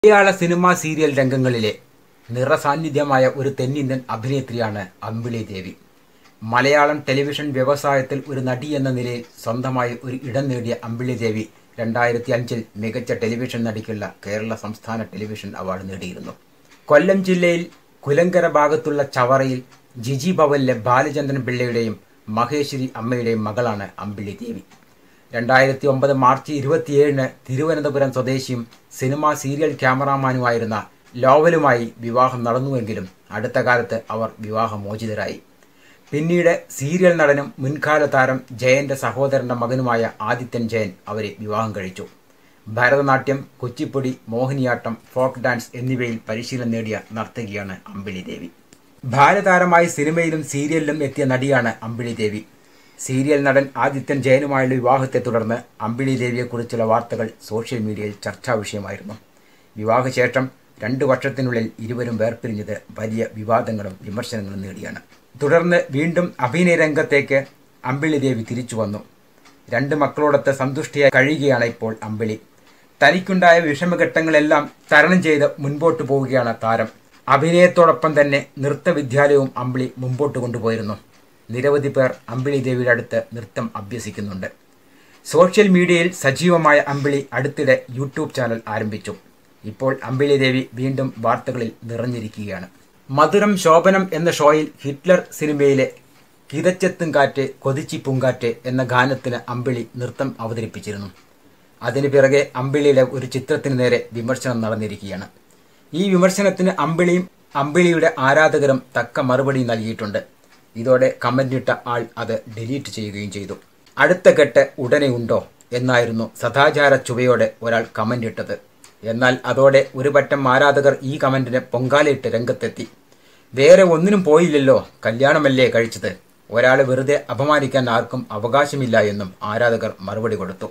മലയാള cinema serial രംഗങ്ങളിലെ നിറസാന്നിധ്യമായ ഒരു തെന്നിന്ത്യൻ അഭിനേത്രിയാണ് അമ്പിളി ദേവി മലയാളം ടെലിവിഷൻ വ്യവസായത്തിൽ ഒരു നടി എന്ന നിലയിൽ സ്വന്തമായി ഒരു ഇടം നേടിയ അമ്പിളി ദേവി രണ്ടായിരത്തി അഞ്ചിൽ മികച്ച ടെലിവിഷൻ നടിക്കുള്ള കേരള സംസ്ഥാന ടെലിവിഷൻ അവാർഡ് നേടിയിരുന്നു കൊല്ലം ജില്ലയിൽ കുലങ്കര ഭാഗത്തുള്ള ചവറയിൽ ജിജി ഭവനിലെ ബാലചന്ദ്രൻ പിള്ളയുടെയും മഹേശ്വരി അമ്മയുടെയും മകളാണ് അമ്പിളി ദേവി രണ്ടായിരത്തി ഒമ്പത് മാർച്ച് ഇരുപത്തിയേഴിന് തിരുവനന്തപുരം സ്വദേശിയും സിനിമാ സീരിയൽ ക്യാമറാമാനുമായിരുന്ന ലോവലുമായി വിവാഹം നടന്നുവെങ്കിലും അടുത്ത കാലത്ത് അവർ വിവാഹമോചിതരായി പിന്നീട് സീരിയൽ നടനും മുൻകാല താരം ജയന്റെ സഹോദരന്റെ മകനുമായ ആദിത്യൻ ജയൻ അവരെ വിവാഹം കഴിച്ചു ഭരതനാട്യം കുച്ചിപ്പുടി മോഹിനിയാട്ടം ഫോക്ക് ഡാൻസ് എന്നിവയിൽ പരിശീലനം നേടിയ നർത്തകിയാണ് അമ്പിളി ദേവി ബാലതാരമായി സിനിമയിലും സീരിയലിലും എത്തിയ നടിയാണ് അമ്പിളി ദേവി സീരിയൽ നടൻ ആദിത്യൻ ജയനുമായുള്ള വിവാഹത്തെ തുടർന്ന് അമ്പിളി ദേവിയെക്കുറിച്ചുള്ള വാർത്തകൾ സോഷ്യൽ മീഡിയയിൽ ചർച്ചാ വിഷയമായിരുന്നു വിവാഹശേഷം രണ്ടു വർഷത്തിനുള്ളിൽ ഇരുവരും വേർപിരിഞ്ഞത് വലിയ വിവാദങ്ങളും വിമർശനങ്ങളും നേടിയാണ് തുടർന്ന് വീണ്ടും അഭിനയ രംഗത്തേക്ക് അമ്പിളി ദേവി തിരിച്ചു വന്നു രണ്ട് മക്കളോടൊത്ത് സന്തുഷ്ടിയായി കഴിയുകയാണ് ഇപ്പോൾ അമ്പിളി തനിക്കുണ്ടായ വിഷമഘട്ടങ്ങളെല്ലാം തരണം ചെയ്ത് മുൻപോട്ട് പോവുകയാണ് താരം അഭിനയത്തോടൊപ്പം തന്നെ നൃത്തവിദ്യാലയവും അമ്പിളി മുമ്പോട്ട് കൊണ്ടുപോയിരുന്നു നിരവധി പേർ അമ്പിളി ദേവിയുടെ അടുത്ത് നൃത്തം അഭ്യസിക്കുന്നുണ്ട് സോഷ്യൽ മീഡിയയിൽ സജീവമായ അമ്പിളി അടുത്തിടെ യൂട്യൂബ് ചാനൽ ആരംഭിച്ചു ഇപ്പോൾ അമ്പിളി ദേവി വീണ്ടും വാർത്തകളിൽ നിറഞ്ഞിരിക്കുകയാണ് മധുരം ശോഭനം എന്ന ഷോയിൽ ഹിറ്റ്ലർ സിനിമയിലെ കിതച്ചെത്തും കാറ്റ് കൊതിച്ചി പൂങ്കാറ്റ് എന്ന ഗാനത്തിന് അമ്പിളി നൃത്തം അവതരിപ്പിച്ചിരുന്നു അതിനു പിറകെ അമ്പിളിയുടെ ഒരു ചിത്രത്തിന് നേരെ വിമർശനം നടന്നിരിക്കുകയാണ് ഈ വിമർശനത്തിന് അമ്പിളിയും അമ്പിളിയുടെ ആരാധകരും തക്ക മറുപടി നൽകിയിട്ടുണ്ട് ഇതോടെ കമന്റ് ഇട്ട ആൾ അത് ഡിലീറ്റ് ചെയ്യുകയും ചെയ്തു അടുത്ത കെട്ട് ഉടനെ ഉണ്ടോ എന്നായിരുന്നു സദാചാര ചുവയോടെ ഒരാൾ കമന്റ് ഇട്ടത് എന്നാൽ അതോടെ ഒരു പറ്റം ആരാധകർ ഈ കമന്റിന് പൊങ്കാലയിട്ട് രംഗത്തെത്തി വേറെ ഒന്നിനും പോയില്ലല്ലോ കല്യാണമല്ലേ കഴിച്ചത് ഒരാളെ വെറുതെ അപമാനിക്കാൻ ആർക്കും അവകാശമില്ല എന്നും ആരാധകർ മറുപടി കൊടുത്തു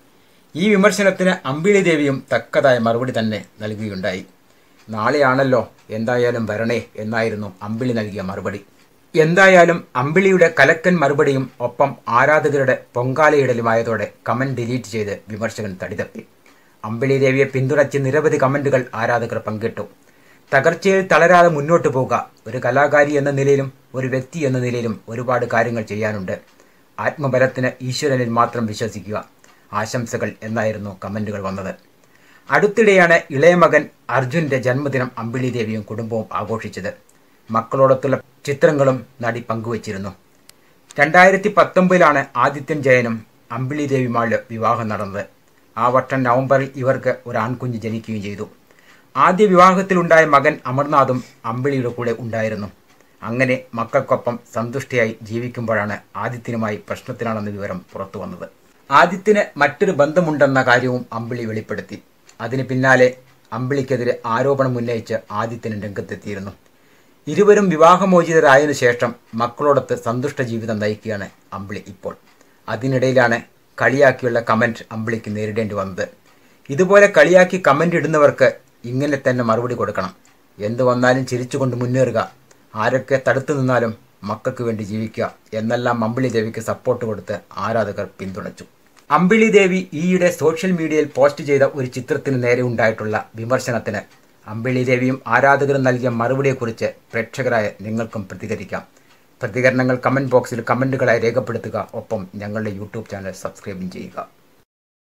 ഈ വിമർശനത്തിന് അമ്പിളി ദേവിയും തക്കതായ മറുപടി തന്നെ നൽകുകയുണ്ടായി നാളെയാണല്ലോ എന്തായാലും വരണേ എന്നായിരുന്നു അമ്പിളി നൽകിയ മറുപടി എന്തായാലും അമ്പിളിയുടെ കലക്കൻ മറുപടിയും ഒപ്പം ആരാധകരുടെ പൊങ്കാലയിടലുമായതോടെ കമന്റ് ഡിലീറ്റ് ചെയ്ത് വിമർശകൻ തടിതപ്പി അമ്പിളി ദേവിയെ പിന്തുണച്ച് നിരവധി കമന്റുകൾ ആരാധകർ പങ്കിട്ടു തകർച്ചയിൽ തളരാതെ മുന്നോട്ട് പോകുക ഒരു കലാകാരി എന്ന നിലയിലും ഒരു വ്യക്തി എന്ന നിലയിലും ഒരുപാട് കാര്യങ്ങൾ ചെയ്യാനുണ്ട് ആത്മബലത്തിന് ഈശ്വരനിൽ മാത്രം വിശ്വസിക്കുക ആശംസകൾ എന്നായിരുന്നു കമന്റുകൾ വന്നത് അടുത്തിടെയാണ് ഇളയ മകൻ അർജുന്റെ ജന്മദിനം അമ്പിളി ദേവിയും കുടുംബവും ആഘോഷിച്ചത് മക്കളോടൊത്തുള്ള ചിത്രങ്ങളും നടി പങ്കുവച്ചിരുന്നു രണ്ടായിരത്തി പത്തൊമ്പതിലാണ് ആദിത്യൻ ജയനും അമ്പിളി ദേവിയുമായി വിവാഹം നടന്നത് ആ വർഷം നവംബറിൽ ഇവർക്ക് ഒരു ആൺകുഞ്ഞ് ജനിക്കുകയും ചെയ്തു ആദ്യ വിവാഹത്തിലുണ്ടായ മകൻ അമർനാഥും അമ്പിളിയുടെ കൂടെ ഉണ്ടായിരുന്നു അങ്ങനെ മക്കൾക്കൊപ്പം സന്തുഷ്ടിയായി ജീവിക്കുമ്പോഴാണ് ആദിത്യനുമായി പ്രശ്നത്തിലാണെന്ന വിവരം പുറത്തു വന്നത് ആദിത്യന് മറ്റൊരു ബന്ധമുണ്ടെന്ന കാര്യവും അമ്പിളി വെളിപ്പെടുത്തി അതിന് പിന്നാലെ അമ്പിളിക്കെതിരെ ആരോപണം ഉന്നയിച്ച് ആദിത്യന് രംഗത്തെത്തിയിരുന്നു ഇരുവരും വിവാഹമോചിതരായതിനു ശേഷം മക്കളോടൊത്ത് സന്തുഷ്ട ജീവിതം നയിക്കുകയാണ് അമ്പിളി ഇപ്പോൾ അതിനിടയിലാണ് കളിയാക്കിയുള്ള കമന്റ് അമ്പിളിക്ക് നേരിടേണ്ടി വന്നത് ഇതുപോലെ കളിയാക്കി കമന്റ് ഇടുന്നവർക്ക് ഇങ്ങനെ തന്നെ മറുപടി കൊടുക്കണം എന്തു വന്നാലും ചിരിച്ചുകൊണ്ട് മുന്നേറുക ആരൊക്കെ തടുത്തു നിന്നാലും മക്കൾക്ക് വേണ്ടി ജീവിക്കുക എന്നെല്ലാം അമ്പിളി ദേവിക്ക് സപ്പോർട്ട് കൊടുത്ത് ആരാധകർ പിന്തുണച്ചു അമ്പിളി ദേവി ഈയിടെ സോഷ്യൽ മീഡിയയിൽ പോസ്റ്റ് ചെയ്ത ഒരു ചിത്രത്തിന് നേരെ ഉണ്ടായിട്ടുള്ള വിമർശനത്തിന് അമ്പിളി ദേവിയും ആരാധകരും നൽകിയ മറുപടിയെക്കുറിച്ച് പ്രേക്ഷകരായ നിങ്ങൾക്കും പ്രതികരിക്കാം പ്രതികരണങ്ങൾ കമന്റ് ബോക്സിൽ കമന്റുകളായി രേഖപ്പെടുത്തുക ഒപ്പം ഞങ്ങളുടെ യൂട്യൂബ് ചാനൽ സബ്സ്ക്രൈബും ചെയ്യുക